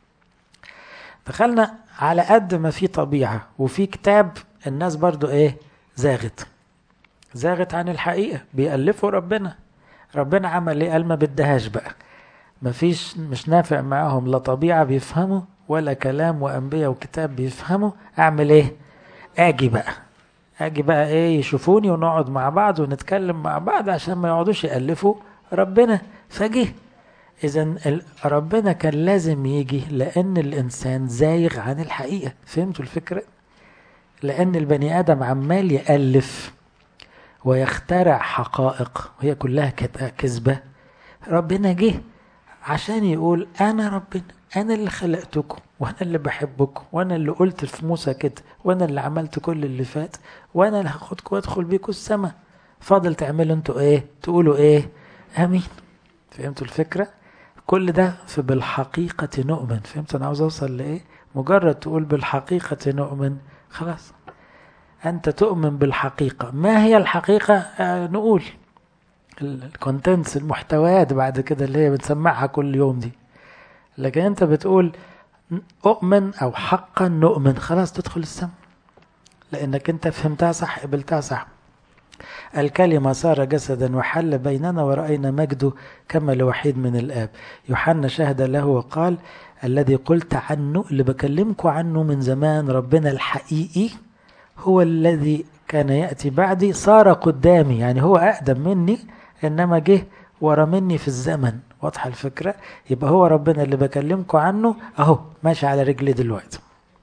دخلنا على قد ما في طبيعة وفي كتاب الناس برضو ايه زاغت زاغت عن الحقيقة بيألفوا ربنا ربنا عمل ايه قال ما بدهاش بقى مفيش مش نافع معاهم لا طبيعة بيفهموا ولا كلام وأنبياء وكتاب بيفهموا أعمل إيه؟ أجي بقى أجي بقى إيه يشوفوني ونقعد مع بعض ونتكلم مع بعض عشان ما يقعدوش يألفوا ربنا فجه إذا ربنا كان لازم يجي لأن الإنسان زايغ عن الحقيقة فهمتوا الفكرة؟ لأن البني آدم عمال يألف ويخترع حقائق وهي كلها كذبة ربنا جه عشان يقول أنا ربنا أنا اللي خلقتكم وأنا اللي بحبكم وأنا اللي قلت في موسى كده وأنا اللي عملت كل اللي فات وأنا اللي هاخدكم وأدخل بيكم السماء فاضل تعملوا أنتوا إيه؟ تقولوا إيه؟ آمين فهمتوا الفكرة؟ كل ده في بالحقيقة نؤمن فهمت أنا عاوز أوصل لإيه؟ مجرد تقول بالحقيقة نؤمن خلاص أنت تؤمن بالحقيقة ما هي الحقيقة؟ آه نقول الكونتنتس المحتويات بعد كده اللي هي بنسمعها كل يوم دي لكن انت بتقول اؤمن او حقا نؤمن خلاص تدخل السماء لانك انت فهمتها صح قبلتها صح الكلمة صار جسدا وحل بيننا ورأينا مجده كما لوحيد من الآب يوحنا شهد له وقال الذي قلت عنه اللي بكلمكم عنه من زمان ربنا الحقيقي هو الذي كان يأتي بعدي صار قدامي يعني هو أقدم مني إنما جه ورا مني في الزمن واضحة الفكرة يبقى هو ربنا اللي بكلمكم عنه أهو ماشي على رجلي دلوقتي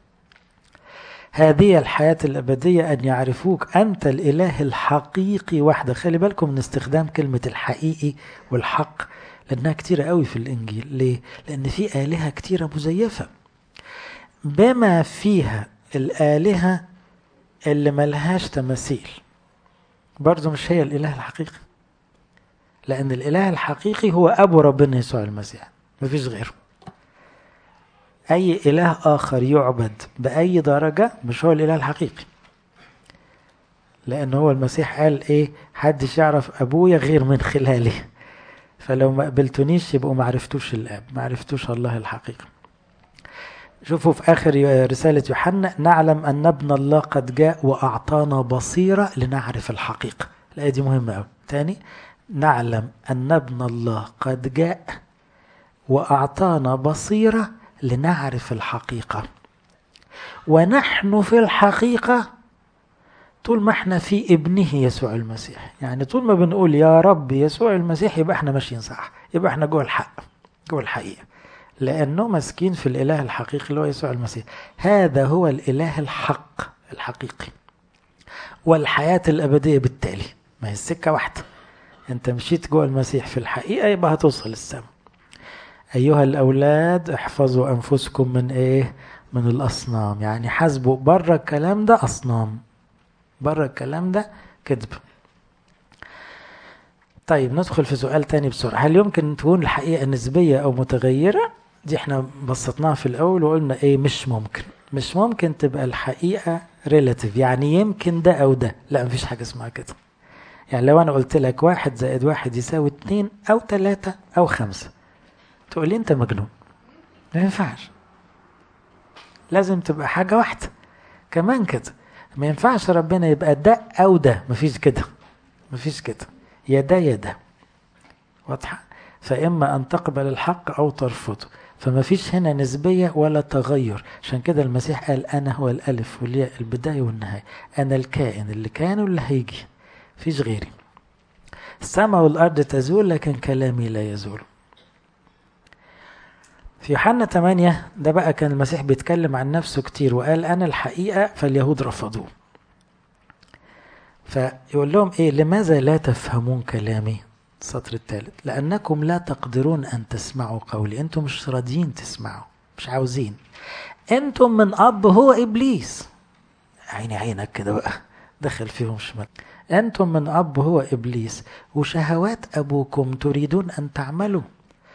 هذه الحياة الأبدية أن يعرفوك أنت الإله الحقيقي وحده خلي بالكم من استخدام كلمة الحقيقي والحق لأنها كتيرة قوي في الإنجيل ليه؟ لأن في آلهة كتيرة مزيفة بما فيها الآلهة اللي ملهاش تماثيل برضه مش هي الإله الحقيقي لأن الإله الحقيقي هو أبو ربنا يسوع المسيح مفيش غيره أي إله آخر يعبد بأي درجة مش هو الإله الحقيقي لأن هو المسيح قال إيه حدش يعرف أبويا غير من خلالي فلو ما قبلتونيش يبقوا ما عرفتوش الآب ما عرفتوش الله الحقيقي شوفوا في آخر رسالة يوحنا نعلم أن ابن الله قد جاء وأعطانا بصيرة لنعرف الحقيقة الآية دي مهمة أوي تاني نعلم أن ابن الله قد جاء وأعطانا بصيرة لنعرف الحقيقة ونحن في الحقيقة طول ما احنا في ابنه يسوع المسيح يعني طول ما بنقول يا رب يسوع المسيح يبقى احنا ماشيين صح يبقى احنا جوه الحق جوه الحقيقة لأنه مسكين في الإله الحقيقي اللي هو يسوع المسيح هذا هو الإله الحق الحقيقي والحياة الأبدية بالتالي ما هي السكة واحدة انت مشيت جوه المسيح في الحقيقة يبقى هتوصل السماء أيها الأولاد احفظوا أنفسكم من إيه من الأصنام يعني حاسبوا بره الكلام ده أصنام بره الكلام ده كذب طيب ندخل في سؤال تاني بسرعة هل يمكن تكون الحقيقة نسبية أو متغيرة دي احنا بسطناها في الأول وقلنا إيه مش ممكن مش ممكن تبقى الحقيقة ريلاتيف يعني يمكن ده أو ده لا مفيش حاجة اسمها كده يعني لو أنا قلت لك واحد زائد واحد يساوي اتنين أو تلاتة أو خمسة تقول لي أنت مجنون ما ينفعش لازم تبقى حاجة واحدة كمان كده ما ينفعش ربنا يبقى ده أو ده مفيش كده مفيش كده يا ده يا ده واضحة فإما أن تقبل الحق أو ترفضه فما فيش هنا نسبية ولا تغير عشان كده المسيح قال أنا هو الألف والياء البداية والنهاية أنا الكائن اللي كان واللي هيجي فيش غيري السماء والأرض تزول لكن كلامي لا يزول في يوحنا 8 ده بقى كان المسيح بيتكلم عن نفسه كتير وقال أنا الحقيقة فاليهود رفضوه فيقول لهم إيه لماذا لا تفهمون كلامي السطر الثالث لأنكم لا تقدرون أن تسمعوا قولي أنتم مش راضيين تسمعوا مش عاوزين أنتم من أب هو إبليس عيني عينك كده بقى دخل فيهم شمال أنتم من أب هو إبليس وشهوات أبوكم تريدون أن تعملوا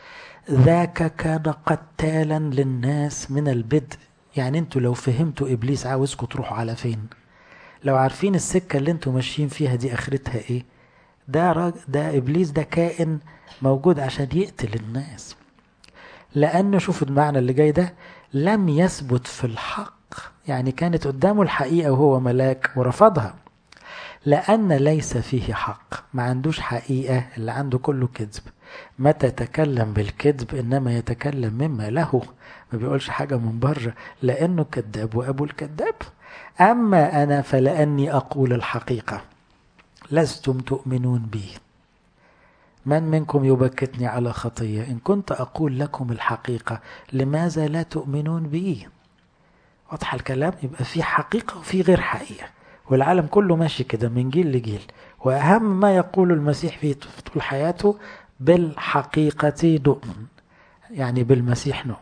ذاك كان قتالا للناس من البدء يعني انتوا لو فهمتوا إبليس عاوزكم تروحوا على فين لو عارفين السكة اللي انتوا ماشيين فيها دي آخرتها إيه ده راج... ده إبليس ده كائن موجود عشان يقتل الناس لأنه شوفوا المعنى اللي جاي ده لم يثبت في الحق يعني كانت قدامه الحقيقة وهو ملاك ورفضها لأن ليس فيه حق ما عندوش حقيقة اللي عنده كله كذب متى تكلم بالكذب إنما يتكلم مما له ما بيقولش حاجة من بره لأنه كذاب وأبو الكذاب أما أنا فلأني أقول الحقيقة لستم تؤمنون بي من منكم يبكتني على خطية إن كنت أقول لكم الحقيقة لماذا لا تؤمنون بي واضح الكلام يبقى في حقيقة وفي غير حقيقة والعالم كله ماشي كده من جيل لجيل وأهم ما يقول المسيح في طول حياته بالحقيقة نؤمن يعني بالمسيح نؤمن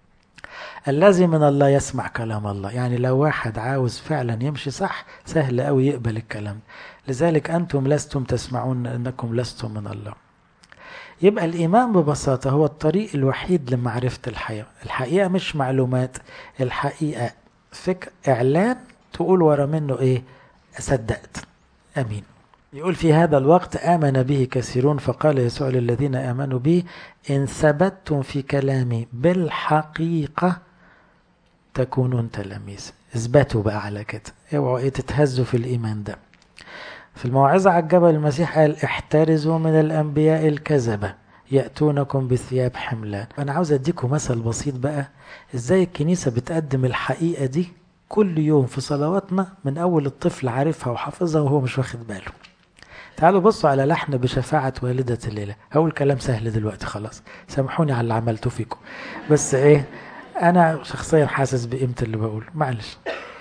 الذي من الله يسمع كلام الله يعني لو واحد عاوز فعلا يمشي صح سهل قوي يقبل الكلام لذلك أنتم لستم تسمعون أنكم لستم من الله يبقى الإيمان ببساطة هو الطريق الوحيد لمعرفة الحياة الحقيقة مش معلومات الحقيقة فكر إعلان تقول ورا منه إيه صدقت أمين يقول في هذا الوقت آمن به كثيرون فقال يسوع للذين آمنوا به إن ثبتتم في كلامي بالحقيقة تكونون تلاميذ اثبتوا بقى على كده اوعوا ايه تتهزوا في الإيمان ده في الموعظة على الجبل المسيح قال احترزوا من الأنبياء الكذبة يأتونكم بثياب حملان أنا عاوز أديكم مثل بسيط بقى إزاي الكنيسة بتقدم الحقيقة دي كل يوم في صلواتنا من أول الطفل عارفها وحافظها وهو مش واخد باله تعالوا بصوا على لحن بشفاعة والدة الليلة هقول كلام سهل دلوقتي خلاص سامحوني على اللي عملته فيكم بس ايه انا شخصيا حاسس بقيمة اللي بقوله معلش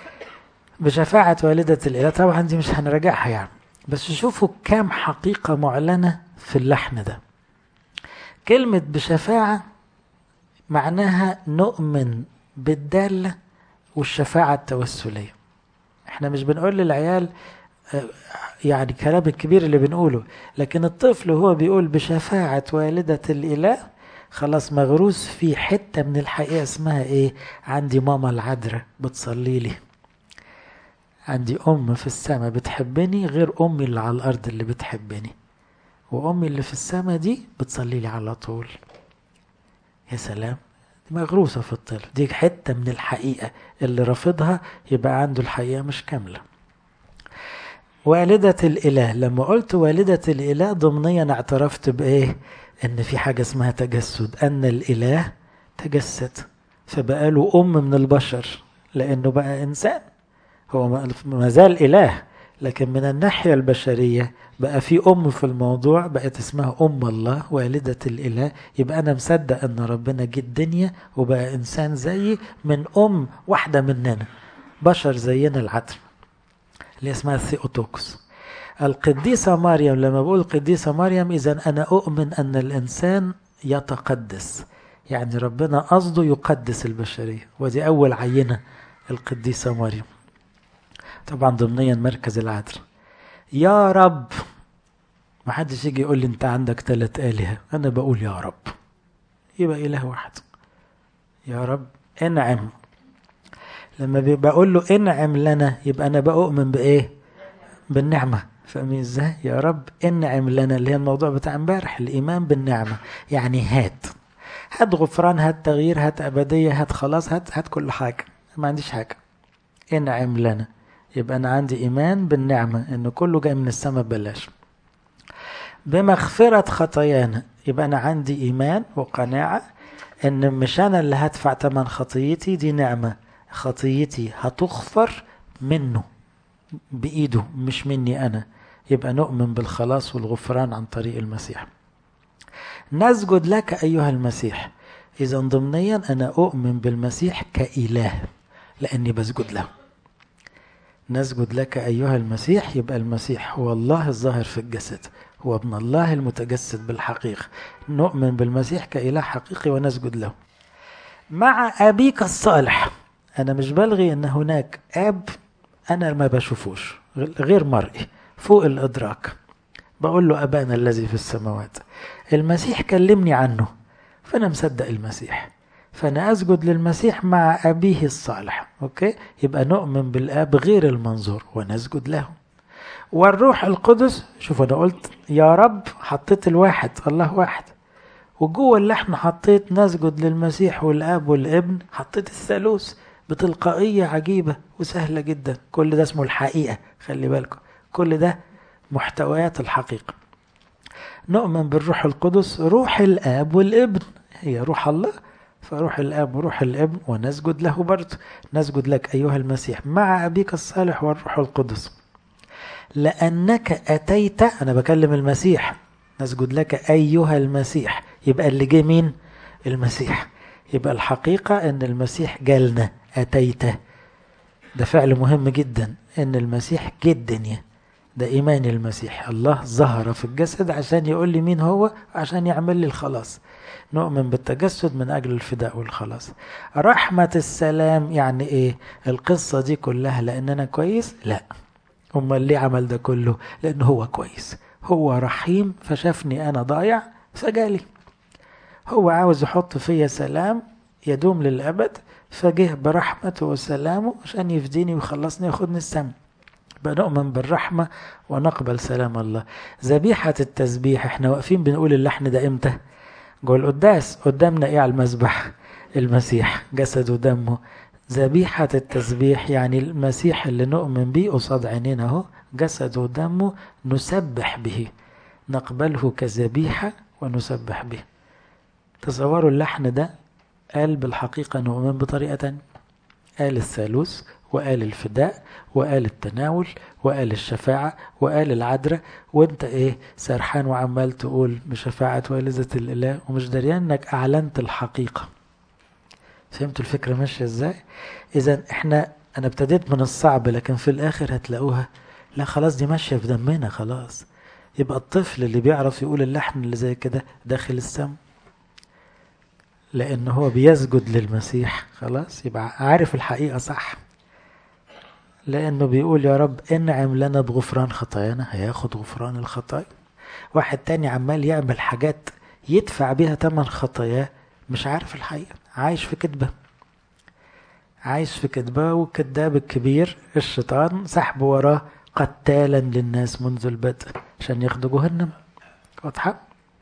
بشفاعة والدة الليلة طبعا دي مش هنراجعها يعني بس شوفوا كام حقيقة معلنة في اللحن ده كلمة بشفاعة معناها نؤمن بالدالة والشفاعة التوسلية احنا مش بنقول للعيال يعني كلام الكبير اللي بنقوله لكن الطفل هو بيقول بشفاعة والدة الإله خلاص مغروس في حتة من الحقيقة اسمها ايه عندي ماما العذراء بتصلي لي عندي أم في السماء بتحبني غير أمي اللي على الأرض اللي بتحبني وأمي اللي في السماء دي بتصلي لي على طول يا سلام دي مغروسة في الطفل دي حتة من الحقيقة اللي رافضها يبقى عنده الحقيقة مش كاملة والدة الإله لما قلت والدة الإله ضمنيا اعترفت بإيه إن في حاجة اسمها تجسد أن الإله تجسد فبقى له أم من البشر لأنه بقى إنسان هو ما زال إله لكن من الناحية البشرية بقى في أم في الموضوع بقت اسمها أم الله والدة الإله يبقى أنا مصدق أن ربنا جه الدنيا وبقى إنسان زيي من أم واحدة مننا بشر زينا العتر اللي اسمها الثيوتوكس القديسة مريم لما بقول القديسة مريم إذا أنا أؤمن أن الإنسان يتقدس يعني ربنا قصده يقدس البشرية ودي أول عينة القديسة مريم طبعا ضمنيا مركز العدل يا رب ما حدش يجي يقول لي انت عندك ثلاث آلهة أنا بقول يا رب يبقى إله واحد يا رب انعم لما بقول له انعم لنا يبقى أنا بؤمن بإيه بالنعمة فاهمين ازاي يا رب انعم لنا اللي هي الموضوع بتاع امبارح الإيمان بالنعمة يعني هات هات غفران هات تغيير هات أبدية هات خلاص هات هات كل حاجة ما عنديش حاجة انعم لنا يبقى أنا عندي إيمان بالنعمة إن كله جاي من السماء ببلاش بمغفرة خطايانا يبقى أنا عندي إيمان وقناعة إن مش أنا اللي هدفع تمن خطيتي دي نعمة خطيتي هتغفر منه بإيده مش مني أنا يبقى نؤمن بالخلاص والغفران عن طريق المسيح نسجد لك أيها المسيح إذا ضمنيا أنا أؤمن بالمسيح كإله لأني بسجد له نسجد لك أيها المسيح يبقى المسيح هو الله الظاهر في الجسد هو ابن الله المتجسد بالحقيقة نؤمن بالمسيح كإله حقيقي ونسجد له مع أبيك الصالح أنا مش بلغي أن هناك أب أنا ما بشوفوش غير مرئي فوق الإدراك بقول له أبانا الذي في السماوات المسيح كلمني عنه فأنا مصدق المسيح فأنا أسجد للمسيح مع أبيه الصالح أوكي يبقى نؤمن بالآب غير المنظور ونسجد له والروح القدس شوف أنا قلت يا رب حطيت الواحد الله واحد وجوه اللحن حطيت نسجد للمسيح والآب والابن حطيت الثالوث بتلقائية عجيبة وسهلة جدا كل ده اسمه الحقيقة خلي بالكم كل ده محتويات الحقيقة نؤمن بالروح القدس روح الآب والابن هي روح الله فروح الآب وروح الابن ونسجد له برضه نسجد لك أيها المسيح مع أبيك الصالح والروح القدس لأنك أتيت أنا بكلم المسيح نسجد لك أيها المسيح يبقى اللي جه مين المسيح يبقى الحقيقة أن المسيح جالنا أتيت ده فعل مهم جدا أن المسيح جه الدنيا ده إيمان المسيح الله ظهر في الجسد عشان يقول لي مين هو عشان يعمل لي الخلاص نؤمن بالتجسد من أجل الفداء والخلاص رحمة السلام يعني إيه القصة دي كلها لأن أنا كويس لا أمال ليه عمل ده كله لأن هو كويس هو رحيم فشافني أنا ضايع فجالي هو عاوز يحط فيا سلام يدوم للأبد فجه برحمته وسلامه عشان يفديني ويخلصني وياخدني السما نؤمن بالرحمة ونقبل سلام الله ذبيحة التسبيح احنا واقفين بنقول اللحن ده امتى جوه القداس قدامنا ايه على المذبح المسيح جسد ودمه ذبيحة التسبيح يعني المسيح اللي نؤمن بيه قصاد عينينا اهو جسد ودمه نسبح به نقبله كذبيحة ونسبح به تصوروا اللحن ده قال بالحقيقة نؤمن بطريقة تانية قال الثالوث وقال الفداء وقال التناول وقال الشفاعة وقال العذراء وانت ايه سرحان وعمال تقول بشفاعة والدة الإله ومش دريان انك أعلنت الحقيقة فهمتوا الفكرة ماشية ازاي اذا احنا انا ابتديت من الصعب لكن في الاخر هتلاقوها لا خلاص دي ماشية في دمنا خلاص يبقى الطفل اللي بيعرف يقول اللحن اللي زي كده داخل السم لأن هو بيسجد للمسيح خلاص يبقى عارف الحقيقة صح لأنه بيقول يا رب انعم لنا بغفران خطايانا هياخد غفران الخطايا واحد تاني عمال يعمل حاجات يدفع بيها تمن خطاياه مش عارف الحقيقة عايش في كذبة عايش في كذبة والكذاب الكبير الشيطان سحب وراه قتالا للناس منذ البدء عشان ياخدوا جهنم واضحة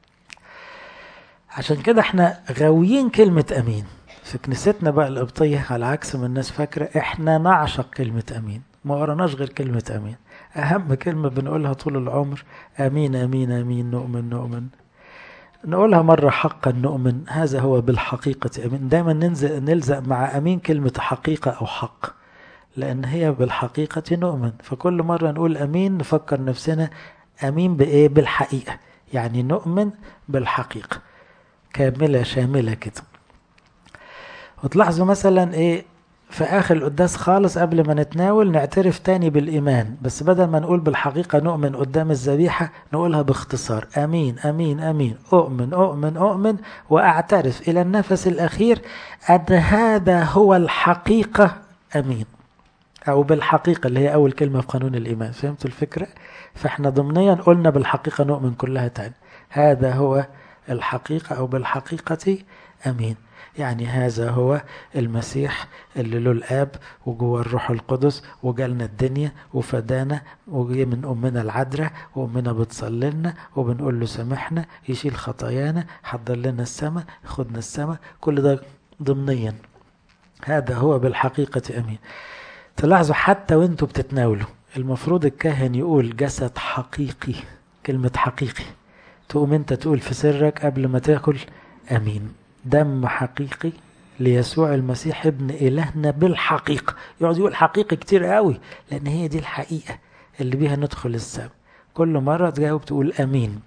عشان كده احنا غاويين كلمة أمين في كنيستنا بقى القبطية على عكس ما الناس فاكرة احنا نعشق كلمة أمين ما قرناش غير كلمة أمين أهم كلمة بنقولها طول العمر أمين أمين أمين نؤمن نؤمن نقولها مرة حقا نؤمن هذا هو بالحقيقة أمين دايما ننزل نلزق مع أمين كلمة حقيقة أو حق لأن هي بالحقيقة نؤمن فكل مرة نقول أمين نفكر نفسنا أمين بإيه بالحقيقة يعني نؤمن بالحقيقة كاملة شاملة كده وتلاحظوا مثلا ايه في اخر القداس خالص قبل ما نتناول نعترف تاني بالايمان بس بدل ما نقول بالحقيقة نؤمن قدام الذبيحة نقولها باختصار امين امين امين اؤمن اؤمن اؤمن واعترف الى النفس الاخير ان هذا هو الحقيقة امين او بالحقيقة اللي هي اول كلمة في قانون الايمان فهمتوا الفكرة فاحنا ضمنيا قلنا بالحقيقة نؤمن كلها تاني هذا هو الحقيقة او بالحقيقة امين يعني هذا هو المسيح اللي له الاب وجوه الروح القدس وجالنا الدنيا وفدانا وجي من امنا العذراء وامنا بتصلي لنا وبنقول له سامحنا يشيل خطايانا حضر لنا السماء خدنا السماء كل ده ضمنيا هذا هو بالحقيقة امين تلاحظوا حتى وانتوا بتتناولوا المفروض الكاهن يقول جسد حقيقي كلمة حقيقي تقوم انت تقول في سرك قبل ما تاكل امين دم حقيقي ليسوع المسيح ابن إلهنا بالحقيقة يقعد يقول حقيقي كتير قوي لأن هي دي الحقيقة اللي بيها ندخل السماء كل مرة تجاوب تقول أمين